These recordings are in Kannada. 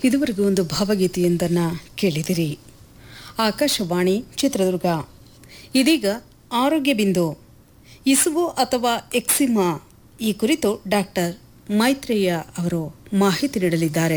ಇದುವರೆಗೂ ಒಂದು ಭಾವಗೀತೆಯೊಂದನ್ನು ಕೇಳಿದಿರಿ ಆಕಾಶವಾಣಿ ಚಿತ್ರದುರ್ಗ ಇದೀಗ ಆರೋಗ್ಯ ಬಿಂದು ಇಸುವು ಅಥವಾ ಎಕ್ಸಿಮಾ ಈ ಕುರಿತು ಡಾಕ್ಟರ್ ಮೈತ್ರೇಯ ಅವರು ಮಾಹಿತಿ ನೀಡಲಿದ್ದಾರೆ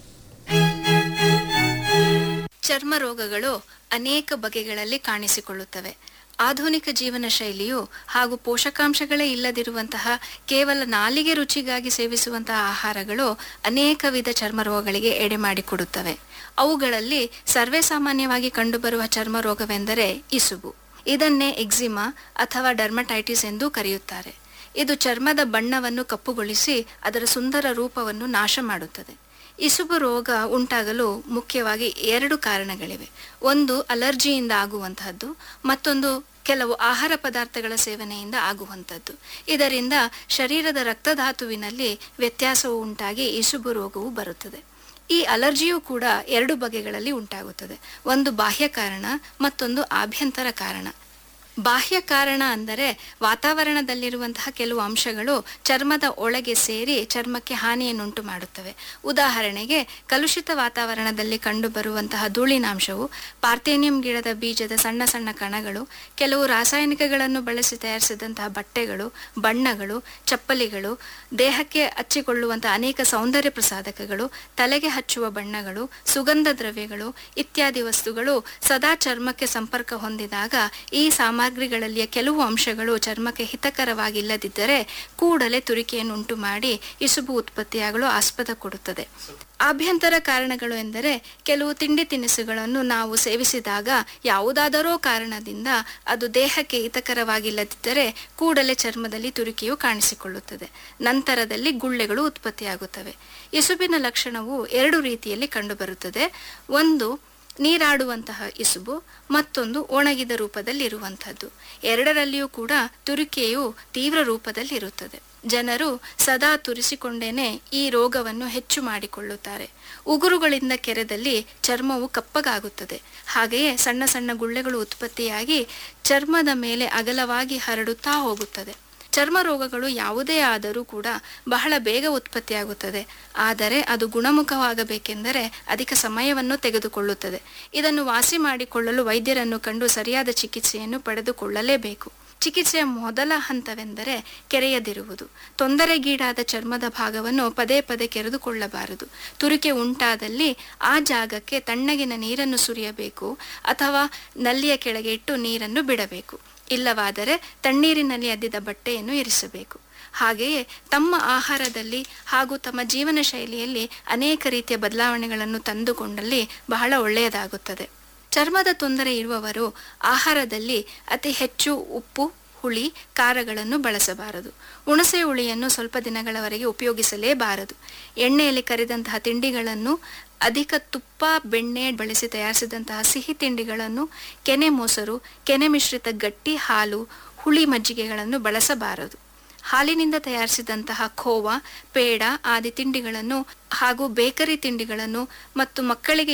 ಚರ್ಮ ರೋಗಗಳು ಅನೇಕ ಬಗೆಗಳಲ್ಲಿ ಕಾಣಿಸಿಕೊಳ್ಳುತ್ತವೆ ಆಧುನಿಕ ಜೀವನ ಶೈಲಿಯು ಹಾಗೂ ಪೋಷಕಾಂಶಗಳೇ ಇಲ್ಲದಿರುವಂತಹ ಕೇವಲ ನಾಲಿಗೆ ರುಚಿಗಾಗಿ ಸೇವಿಸುವಂತಹ ಆಹಾರಗಳು ಅನೇಕ ವಿಧ ಚರ್ಮ ರೋಗಗಳಿಗೆ ಎಡೆ ಮಾಡಿಕೊಡುತ್ತವೆ ಅವುಗಳಲ್ಲಿ ಸರ್ವೇ ಸಾಮಾನ್ಯವಾಗಿ ಕಂಡುಬರುವ ಚರ್ಮ ರೋಗವೆಂದರೆ ಇಸುಬು ಇದನ್ನೇ ಎಕ್ಸಿಮಾ ಅಥವಾ ಡರ್ಮಟೈಟಿಸ್ ಎಂದು ಕರೆಯುತ್ತಾರೆ ಇದು ಚರ್ಮದ ಬಣ್ಣವನ್ನು ಕಪ್ಪುಗೊಳಿಸಿ ಅದರ ಸುಂದರ ರೂಪವನ್ನು ನಾಶ ಮಾಡುತ್ತದೆ ಇಸುಬು ರೋಗ ಉಂಟಾಗಲು ಮುಖ್ಯವಾಗಿ ಎರಡು ಕಾರಣಗಳಿವೆ ಒಂದು ಅಲರ್ಜಿಯಿಂದ ಆಗುವಂತಹದ್ದು ಮತ್ತೊಂದು ಕೆಲವು ಆಹಾರ ಪದಾರ್ಥಗಳ ಸೇವನೆಯಿಂದ ಆಗುವಂಥದ್ದು ಇದರಿಂದ ಶರೀರದ ರಕ್ತಧಾತುವಿನಲ್ಲಿ ವ್ಯತ್ಯಾಸವು ಉಂಟಾಗಿ ಇಸುಬು ರೋಗವು ಬರುತ್ತದೆ ಈ ಅಲರ್ಜಿಯೂ ಕೂಡ ಎರಡು ಬಗೆಗಳಲ್ಲಿ ಉಂಟಾಗುತ್ತದೆ ಒಂದು ಬಾಹ್ಯ ಕಾರಣ ಮತ್ತೊಂದು ಆಭ್ಯಂತರ ಕಾರಣ ಬಾಹ್ಯ ಕಾರಣ ಅಂದರೆ ವಾತಾವರಣದಲ್ಲಿರುವಂತಹ ಕೆಲವು ಅಂಶಗಳು ಚರ್ಮದ ಒಳಗೆ ಸೇರಿ ಚರ್ಮಕ್ಕೆ ಹಾನಿಯನ್ನುಂಟು ಮಾಡುತ್ತವೆ ಉದಾಹರಣೆಗೆ ಕಲುಷಿತ ವಾತಾವರಣದಲ್ಲಿ ಕಂಡುಬರುವಂತಹ ಧೂಳಿನಾಂಶವು ಪಾರ್ಥೇನಿಯಂ ಗಿಡದ ಬೀಜದ ಸಣ್ಣ ಸಣ್ಣ ಕಣಗಳು ಕೆಲವು ರಾಸಾಯನಿಕಗಳನ್ನು ಬಳಸಿ ತಯಾರಿಸಿದಂತಹ ಬಟ್ಟೆಗಳು ಬಣ್ಣಗಳು ಚಪ್ಪಲಿಗಳು ದೇಹಕ್ಕೆ ಹಚ್ಚಿಕೊಳ್ಳುವಂತಹ ಅನೇಕ ಸೌಂದರ್ಯ ಪ್ರಸಾದಕಗಳು ತಲೆಗೆ ಹಚ್ಚುವ ಬಣ್ಣಗಳು ಸುಗಂಧ ದ್ರವ್ಯಗಳು ಇತ್ಯಾದಿ ವಸ್ತುಗಳು ಸದಾ ಚರ್ಮಕ್ಕೆ ಸಂಪರ್ಕ ಹೊಂದಿದಾಗ ಈ ಸಾಮಗ್ರಿಗಳಲ್ಲಿಯ ಕೆಲವು ಅಂಶಗಳು ಚರ್ಮಕ್ಕೆ ಹಿತಕರವಾಗಿಲ್ಲದಿದ್ದರೆ ಕೂಡಲೇ ತುರಿಕೆಯನ್ನು ಉಂಟು ಮಾಡಿ ಇಸುಬು ಉತ್ಪತ್ತಿಯಾಗಲು ಆಸ್ಪದ ಕೊಡುತ್ತದೆ ಆಭ್ಯಂತರ ಕಾರಣಗಳು ಎಂದರೆ ಕೆಲವು ತಿಂಡಿ ತಿನಿಸುಗಳನ್ನು ನಾವು ಸೇವಿಸಿದಾಗ ಯಾವುದಾದರೋ ಕಾರಣದಿಂದ ಅದು ದೇಹಕ್ಕೆ ಹಿತಕರವಾಗಿಲ್ಲದಿದ್ದರೆ ಕೂಡಲೇ ಚರ್ಮದಲ್ಲಿ ತುರಿಕೆಯು ಕಾಣಿಸಿಕೊಳ್ಳುತ್ತದೆ ನಂತರದಲ್ಲಿ ಗುಳ್ಳೆಗಳು ಉತ್ಪತ್ತಿಯಾಗುತ್ತವೆ ಇಸುಬಿನ ಲಕ್ಷಣವು ಎರಡು ರೀತಿಯಲ್ಲಿ ಕಂಡುಬರುತ್ತದೆ ಒಂದು ನೀರಾಡುವಂತಹ ಇಸುಬು ಮತ್ತೊಂದು ಒಣಗಿದ ರೂಪದಲ್ಲಿ ಇರುವಂಥದ್ದು ಎರಡರಲ್ಲಿಯೂ ಕೂಡ ತುರಿಕೆಯು ತೀವ್ರ ರೂಪದಲ್ಲಿ ಇರುತ್ತದೆ ಜನರು ಸದಾ ತುರಿಸಿಕೊಂಡೇನೆ ಈ ರೋಗವನ್ನು ಹೆಚ್ಚು ಮಾಡಿಕೊಳ್ಳುತ್ತಾರೆ ಉಗುರುಗಳಿಂದ ಕೆರೆದಲ್ಲಿ ಚರ್ಮವು ಕಪ್ಪಗಾಗುತ್ತದೆ ಹಾಗೆಯೇ ಸಣ್ಣ ಸಣ್ಣ ಗುಳ್ಳೆಗಳು ಉತ್ಪತ್ತಿಯಾಗಿ ಚರ್ಮದ ಮೇಲೆ ಅಗಲವಾಗಿ ಹರಡುತ್ತಾ ಹೋಗುತ್ತದೆ ಚರ್ಮ ರೋಗಗಳು ಯಾವುದೇ ಆದರೂ ಕೂಡ ಬಹಳ ಬೇಗ ಉತ್ಪತ್ತಿಯಾಗುತ್ತದೆ ಆದರೆ ಅದು ಗುಣಮುಖವಾಗಬೇಕೆಂದರೆ ಅಧಿಕ ಸಮಯವನ್ನು ತೆಗೆದುಕೊಳ್ಳುತ್ತದೆ ಇದನ್ನು ವಾಸಿ ಮಾಡಿಕೊಳ್ಳಲು ವೈದ್ಯರನ್ನು ಕಂಡು ಸರಿಯಾದ ಚಿಕಿತ್ಸೆಯನ್ನು ಪಡೆದುಕೊಳ್ಳಲೇಬೇಕು ಚಿಕಿತ್ಸೆಯ ಮೊದಲ ಹಂತವೆಂದರೆ ಕೆರೆಯದಿರುವುದು ತೊಂದರೆಗೀಡಾದ ಚರ್ಮದ ಭಾಗವನ್ನು ಪದೇ ಪದೇ ಕೆರೆದುಕೊಳ್ಳಬಾರದು ತುರಿಕೆ ಉಂಟಾದಲ್ಲಿ ಆ ಜಾಗಕ್ಕೆ ತಣ್ಣಗಿನ ನೀರನ್ನು ಸುರಿಯಬೇಕು ಅಥವಾ ನಲ್ಲಿಯ ಕೆಳಗೆ ಇಟ್ಟು ನೀರನ್ನು ಬಿಡಬೇಕು ಇಲ್ಲವಾದರೆ ತಣ್ಣೀರಿನಲ್ಲಿ ಅದ್ದಿದ ಬಟ್ಟೆಯನ್ನು ಇರಿಸಬೇಕು ಹಾಗೆಯೇ ತಮ್ಮ ಆಹಾರದಲ್ಲಿ ಹಾಗೂ ತಮ್ಮ ಜೀವನ ಶೈಲಿಯಲ್ಲಿ ಅನೇಕ ರೀತಿಯ ಬದಲಾವಣೆಗಳನ್ನು ತಂದುಕೊಂಡಲ್ಲಿ ಬಹಳ ಒಳ್ಳೆಯದಾಗುತ್ತದೆ ಚರ್ಮದ ತೊಂದರೆ ಇರುವವರು ಆಹಾರದಲ್ಲಿ ಅತಿ ಹೆಚ್ಚು ಉಪ್ಪು ಹುಳಿ ಖಾರಗಳನ್ನು ಬಳಸಬಾರದು ಹುಣಸೆ ಹುಳಿಯನ್ನು ಸ್ವಲ್ಪ ದಿನಗಳವರೆಗೆ ಉಪಯೋಗಿಸಲೇಬಾರದು ಎಣ್ಣೆಯಲ್ಲಿ ಕರಿದಂತಹ ತಿಂಡಿಗಳನ್ನು ಅಧಿಕ ತುಪ್ಪ ಬೆಣ್ಣೆ ಬಳಸಿ ತಯಾರಿಸಿದಂತಹ ಸಿಹಿ ತಿಂಡಿಗಳನ್ನು ಕೆನೆ ಮೊಸರು ಕೆನೆ ಮಿಶ್ರಿತ ಗಟ್ಟಿ ಹಾಲು ಹುಳಿ ಮಜ್ಜಿಗೆಗಳನ್ನು ಬಳಸಬಾರದು ಹಾಲಿನಿಂದ ತಯಾರಿಸಿದಂತಹ ಖೋವಾ ಪೇಡ ಆದಿ ತಿಂಡಿಗಳನ್ನು ಹಾಗೂ ಬೇಕರಿ ತಿಂಡಿಗಳನ್ನು ಮತ್ತು ಮಕ್ಕಳಿಗೆ